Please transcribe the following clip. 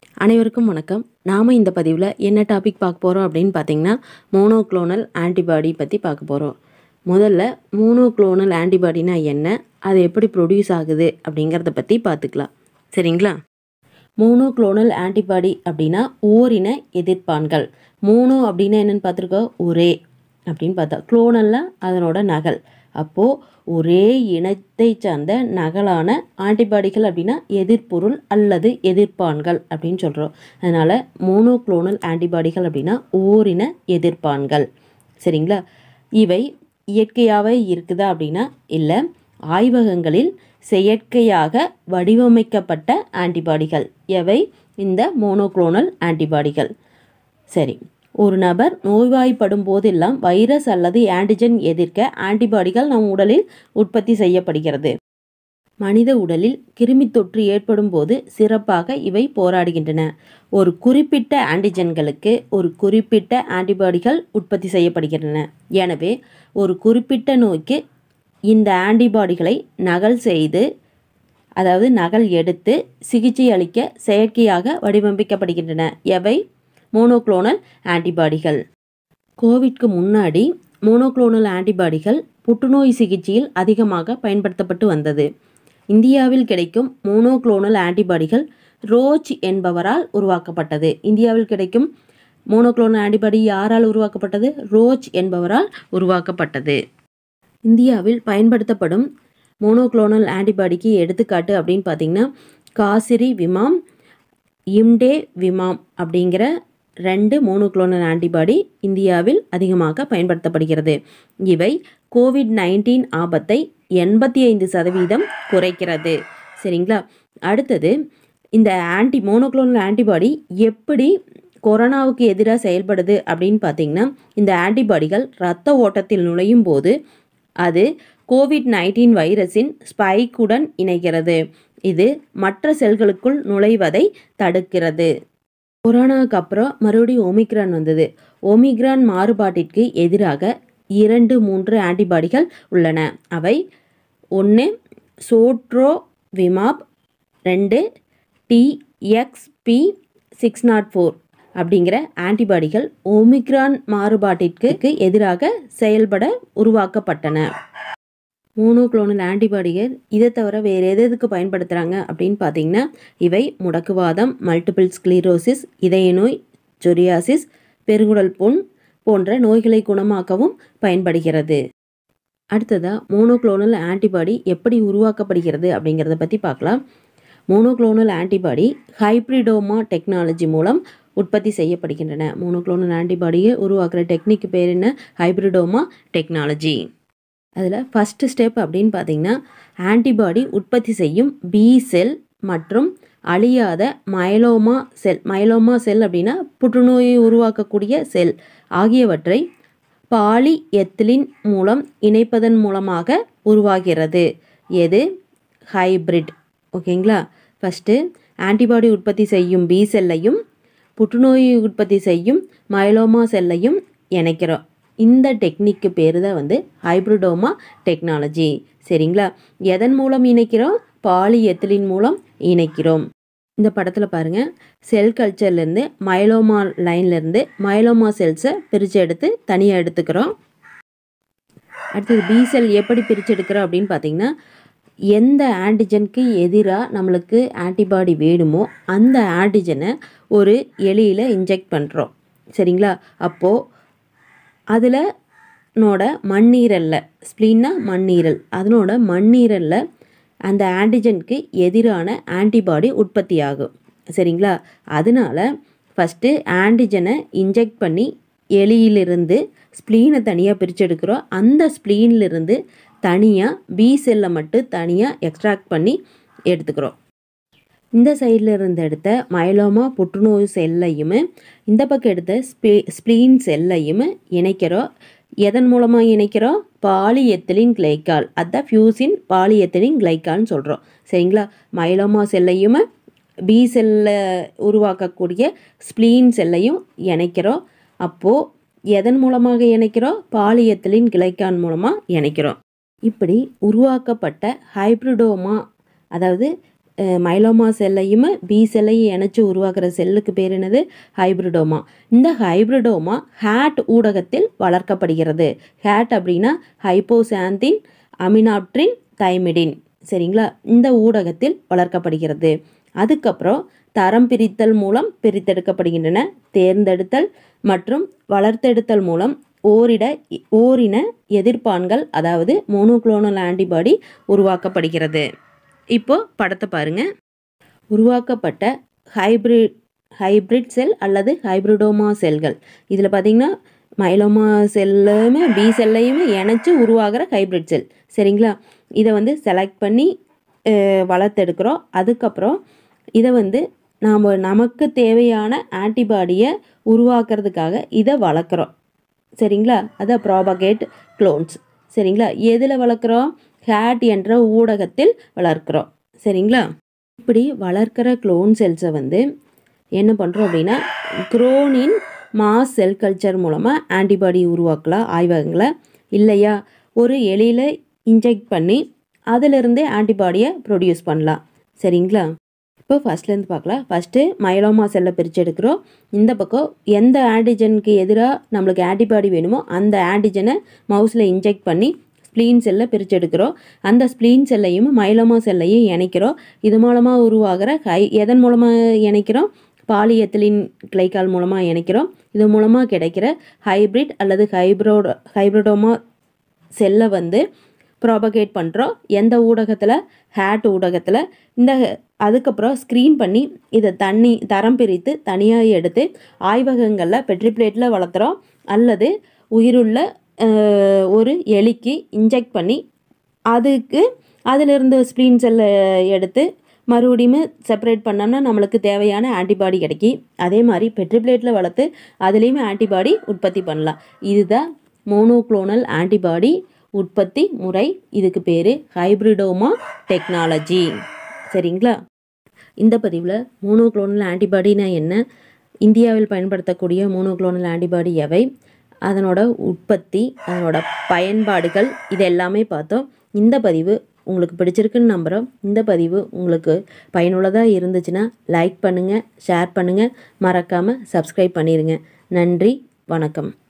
அனைவருக்கும் வணக்கம் நாம் இந்த பதிவில் என்ன டாபிக் பார்க்க போகிறோம் அப்படின்னு பார்த்தீங்கன்னா மோனோக்ளோனல் ஆன்டிபாடி பற்றி பார்க்க போகிறோம் முதல்ல மோனோக்ளோனல் ஆன்டிபாடினா என்ன அது எப்படி ப்ரொடியூஸ் ஆகுது அப்படிங்கிறத பற்றி பார்த்துக்கலாம் சரிங்களா மோனோக்ளோனல் ஆன்டிபாடி அப்படின்னா ஓரின எதிர்ப்பான்கள் மோனோ அப்படின்னா என்னென்னு பார்த்துருக்கோம் ஒரே அப்படின்னு பார்த்தா குளோனல்னா அதனோட நகல் அப்போது ஒரே இனத்தை சார்ந்த நகலான ஆன்டிபாடிகள் அப்படின்னா எதிர்ப்பொருள் அல்லது எதிர்ப்பான்கள் அப்படின்னு சொல்கிறோம் அதனால் மோனோக்ளோனல் ஆன்டிபாடிகள் அப்படின்னா ஓரின எதிர்ப்பான்கள் சரிங்களா இவை இயற்கையாகவே இருக்குதா அப்படின்னா இல்லை ஆய்வகங்களில் செயற்கையாக வடிவமைக்கப்பட்ட ஆன்டிபாடிகள் எவை இந்த மோனோக்ளோனல் ஆன்டிபாடிகள் சரி ஒரு நபர் நோய்வாய்ப்படும் போதெல்லாம் வைரஸ் அல்லது ஆன்டிஜன் எதிர்க்க ஆன்டிபாடிகள் நம் உடலில் உற்பத்தி செய்யப்படுகிறது மனித உடலில் கிருமி தொற்று ஏற்படும் போது சிறப்பாக இவை போராடுகின்றன ஒரு குறிப்பிட்ட ஆன்டிஜன்களுக்கு ஒரு குறிப்பிட்ட ஆன்டிபாடிகள் உற்பத்தி செய்யப்படுகின்றன எனவே ஒரு குறிப்பிட்ட நோய்க்கு இந்த ஆன்டிபாடிகளை நகல் செய்து அதாவது நகல் எடுத்து சிகிச்சை அளிக்க செயற்கையாக வடிவமைக்கப்படுகின்றன எவை மோனோக்ளோனல் ஆன்டிபாடிகள் கோவிட்க்கு முன்னாடி மோனோக்ளோனல் ஆன்டிபாடிகள் புற்றுநோய் சிகிச்சையில் அதிகமாக பயன்படுத்தப்பட்டு வந்தது இந்தியாவில் கிடைக்கும் மோனோக்ளோனல் ஆன்டிபாடிகள் ரோச் என்பவரால் உருவாக்கப்பட்டது இந்தியாவில் கிடைக்கும் மோனோக்ளோனல் ஆன்டிபாடி யாரால் உருவாக்கப்பட்டது ரோச் என்பவரால் உருவாக்கப்பட்டது இந்தியாவில் பயன்படுத்தப்படும் மோனோக்ளோனல் ஆன்டிபாடிக்கு எடுத்துக்காட்டு அப்படின்னு பார்த்தீங்கன்னா காசிரி விமாம் இம்டே விமாம் அப்படிங்கிற ரெண்டு மோனோக்ளோனல் ஆன்டிபாடி இந்தியாவில் அதிகமாக பயன்படுத்தப்படுகிறது இவை கோவிட் நைன்டீன் ஆபத்தை எண்பத்தி ஐந்து சதவீதம் குறைக்கிறது சரிங்களா அடுத்தது இந்த ஆன்டி மோனோக்ளோனல் ஆன்டிபாடி எப்படி கொரோனாவுக்கு எதிராக செயல்படுது அப்படின்னு பார்த்தீங்கன்னா இந்த ஆன்டிபாடிகள் இரத்த ஓட்டத்தில் நுழையும் போது அது கோவிட் நைன்டீன் வைரஸின் ஸ்பைக்குடன் இணைகிறது இது மற்ற செல்களுக்குள் நுழைவதை தடுக்கிறது கொரோனாவுக்கு அப்புறம் மறுபடியும் ஒமிக்ரான் வந்தது ஒமிக்ரான் மாறுபாட்டிற்கு எதிராக இரண்டு மூன்று ஆன்டிபாடிகள் உள்ளன அவை ஒன்று சோட்ரோ விமாப் ரெண்டு டிஎக்ஸ்பி சிக்ஸ் நாட் ஃபோர் அப்படிங்கிற ஆன்டிபாடிகள் ஒமிக்ரான் மாறுபாட்டிற்கு எதிராக செயல்பட உருவாக்கப்பட்டன மோனோக்ளோனல் ஆன்டிபாடிகள் இதை தவிர வேறு எது எதுக்கு பயன்படுத்துகிறாங்க அப்படின்னு பார்த்தீங்கன்னா இவை முடக்குவாதம் மல்டிபிள் ஸ்க்ளீரோசிஸ் இதய நோய் ஜொரியாசிஸ் பெருங்குடல் புண் போன்ற நோய்களை குணமாக்கவும் பயன்படுகிறது அடுத்ததாக மோனோக்ளோனல் ஆன்டிபாடி எப்படி உருவாக்கப்படுகிறது அப்படிங்கிறத பற்றி பார்க்கலாம் மோனோக்ளோனல் ஆன்டிபாடி ஹைப்ரிடோமா டெக்னாலஜி மூலம் உற்பத்தி செய்யப்படுகின்றன மோனோக்ளோனல் ஆன்டிபாடியை உருவாக்குற டெக்னிக் பேர் என்ன ஹைப்ரிடோமா டெக்னாலஜி அதில் ஃபஸ்ட்டு ஸ்டெப் அப்படின்னு பார்த்தீங்கன்னா ஆன்டிபாடி உற்பத்தி செய்யும் பி செல் மற்றும் அழியாத மயலோமா செல் மயலோமா செல் அப்படின்னா புற்றுநோயை உருவாக்கக்கூடிய செல் ஆகியவற்றை பாலி எத்திலின் மூலம் இணைப்பதன் மூலமாக உருவாகிறது எது ஹைப்ரிட் ஓகேங்களா ஃபஸ்ட்டு ஆன்டிபாடி உற்பத்தி செய்யும் பி செல்லையும் புற்றுநோய் உற்பத்தி செய்யும் மயலோமா செல்லையும் இணைக்கிறோம் இந்த டெக்னிக்கு பேர் தான் வந்து ஹைப்ரிடோமா டெக்னாலஜி சரிங்களா எதன் மூலம் இணைக்கிறோம் பாலி எத்திலின் மூலம் இணைக்கிறோம் இந்த படத்தில் பாருங்கள் செல் கல்ச்சர்லேருந்து மயலோமா லைன்லேருந்து மயலோமா செல்ஸை பிரித்து எடுத்து தனியாக எடுத்துக்கிறோம் அடுத்தது பி செல் எப்படி பிரித்து எடுக்கிறோம் அப்படின்னு பார்த்தீங்கன்னா எந்த ஆன்டிஜனுக்கு எதிராக நம்மளுக்கு ஆன்டிபாடி வேணுமோ அந்த ஆன்டிஜனை ஒரு எலியில் இன்ஜெக்ட் பண்ணுறோம் சரிங்களா அப்போது அதில் நோட மண்ணீரலில் ஸ்ப்ளீன்னா மண்ணீரல் அதனோட மண்ணீரலில் அந்த ஆன்டிஜனுக்கு எதிரான ஆன்டிபாடி உற்பத்தி ஆகும் சரிங்களா அதனால ஃபஸ்ட்டு ஆன்டிஜனை இன்ஜெக்ட் பண்ணி எலியிலிருந்து ஸ்ப்ளீனை தனியாக பிரித்து எடுக்கிறோம் அந்த ஸ்ப்ளீன்லேருந்து தனியாக பி செல்லை மட்டும் தனியாக எக்ஸ்ட்ராக்ட் பண்ணி எடுத்துக்கிறோம் இந்த சைடில் இருந்து எடுத்த மயலோமா புற்றுநோய் செல்லையுமே இந்த பக்கம் எடுத்த ஸ்பே ஸ்ப்ளீன் செல்லையுமே இணைக்கிறோம் எதன் மூலமாக இணைக்கிறோம் பாலிஎத்திலின் கிளைக்கால் அதான் ஃபியூசின் பாலிஎத்திலின் கிளைக்கால்னு சொல்கிறோம் சரிங்களா மயலோமா செல்லையுமே பி செல்ல உருவாக்கக்கூடிய ஸ்ப்ளீன் செல்லையும் இணைக்கிறோம் அப்போது எதன் மூலமாக இணைக்கிறோம் பாலிஎத்திலின் கிளைக்கான் மூலமாக இணைக்கிறோம் இப்படி உருவாக்கப்பட்ட ஹைப்ரிடோமா அதாவது மைலோமா செல்லையும் பி செல்லையும் இணைச்சு உருவாக்குற செல்லுக்கு பேர் என்னது ஹைப்ரிடோமா இந்த ஹைப்ரிடோமா ஹேட் ஊடகத்தில் வளர்க்கப்படுகிறது ஹேட் அப்படின்னா ஹைப்போசாந்தின் அமினாப்ட்ரின் தைமிடின் சரிங்களா இந்த ஊடகத்தில் வளர்க்கப்படுகிறது அதுக்கப்புறம் தரம் பிரித்தல் மூலம் பிரித்தெடுக்கப்படுகின்றன தேர்ந்தெடுத்தல் மற்றும் வளர்த்தெடுத்தல் மூலம் ஓரிட ஓரின எதிர்ப்பான்கள் அதாவது மோனோக்ளோனல் ஆன்டிபாடி உருவாக்கப்படுகிறது இப்போ படத்தை பாருங்க உருவாக்கப்பட்ட ஹைப்ரிட் ஹைப்ரிட் செல் அல்லது ஹைப்ரிடோமா செல்கள் இதில் பார்த்தீங்கன்னா மைலோமா செல்லுமே பி செல்லையுமே இணைச்சு உருவாகிற ஹைப்ரிட் செல் சரிங்களா இதை வந்து செலக்ட் பண்ணி அஹ், வளர்த்தெடுக்கிறோம் அதுக்கப்புறம் இதை வந்து நாம் நமக்கு தேவையான ஆன்டிபாடியை உருவாக்குறதுக்காக இதை வளர்க்குறோம் சரிங்களா அதை ப்ராபகேட் க்ளோன்ஸ் சரிங்களா எதில் வளர்க்குறோம் ஹேட் என்ற ஊடகத்தில் வளர்க்குறோம் சரிங்களா இப்படி வளர்க்குற க்ளோன் செல்ஸை வந்து என்ன பண்ணுறோம் அப்படின்னா குரோனின் மாஸ் செல் கல்ச்சர் மூலமாக ஆன்டிபாடி உருவாக்கலாம் ஆய்வகங்களை இல்லையா ஒரு எலியில் இன்ஜெக்ட் பண்ணி அதிலிருந்தே ஆன்டிபாடியை ப்ரொடியூஸ் பண்ணலாம் சரிங்களா இப்போ ஃபஸ்ட்லேருந்து பார்க்கலாம் ஃபஸ்ட்டு மைலோமா செல்லை பிரித்து எடுக்கிறோம் இந்த பக்கம் எந்த ஆன்டிஜனுக்கு எதிராக நம்மளுக்கு ஆன்டிபாடி வேணுமோ அந்த ஆன்டிஜனை மவுஸில் இன்ஜெக்ட் பண்ணி ஸ்ப்ளீன் செல்லை பிரித்து எடுக்கிறோம் அந்த ஸ்ப்ளீன் செல்லையும் மைலோமா செல்லையும் இணைக்கிறோம் இது மூலமாக உருவாகிற ஹை எதன் மூலமாக இணைக்கிறோம் பாலியத்திலின் கிளைக்கால் மூலமாக இணைக்கிறோம் இது மூலமாக கிடைக்கிற ஹைப்ரிட் அல்லது ஹைப்ரோட ஹைப்ரிடோமா செல்லை வந்து ப்ராபகேட் பண்ணுறோம் எந்த ஊடகத்தில் ஹேட் ஊடகத்தில் இந்த அதுக்கப்புறம் ஸ்க்ரீன் பண்ணி இதை தண்ணி தரம் பிரித்து தனியாக எடுத்து ஆய்வகங்களில் பெட்ரி பிளேட்டில் வளர்த்துறோம் அல்லது உயிருள்ள அஹ், ஒரு எலிக்கு இன்ஜெக்ட் பண்ணி அதுக்கு அதிலிருந்து ஸ்ப்ளீன் செல்லை எடுத்து மறுபடியும் செப்பரேட் பண்ணோம்னா நம்மளுக்கு தேவையான ஆன்டிபாடி கிடைக்கி அதே மாதிரி பெட்ரி பிளேட்டில் வளர்த்து அதுலேயுமே ஆன்டிபாடி உற்பத்தி பண்ணலாம் இதுதான் மோனோக்ளோனல் ஆன்டிபாடி உற்பத்தி முறை இதுக்கு பேர் ஹைப்ரிடோமா டெக்னாலஜி சரிங்களா இந்த பதிவில் மோனோக்ளோனல் ஆன்டிபாடினா என்ன இந்தியாவில் பயன்படுத்தக்கூடிய மோனோக்ளோனல் ஆன்டிபாடி எவை அதனோட உற்பத்தி அதனோட பயன்பாடுகள் இது எல்லாமே பார்த்தோம் இந்த பதிவு உங்களுக்கு பிடிச்சிருக்குன்னு நம்புகிறோம் இந்த பதிவு உங்களுக்கு பயனுள்ளதாக இருந்துச்சுன்னா லைக் பண்ணுங்கள் ஷேர் பண்ணுங்கள் மறக்காமல் சப்ஸ்கிரைப் பண்ணிடுங்க நன்றி வணக்கம்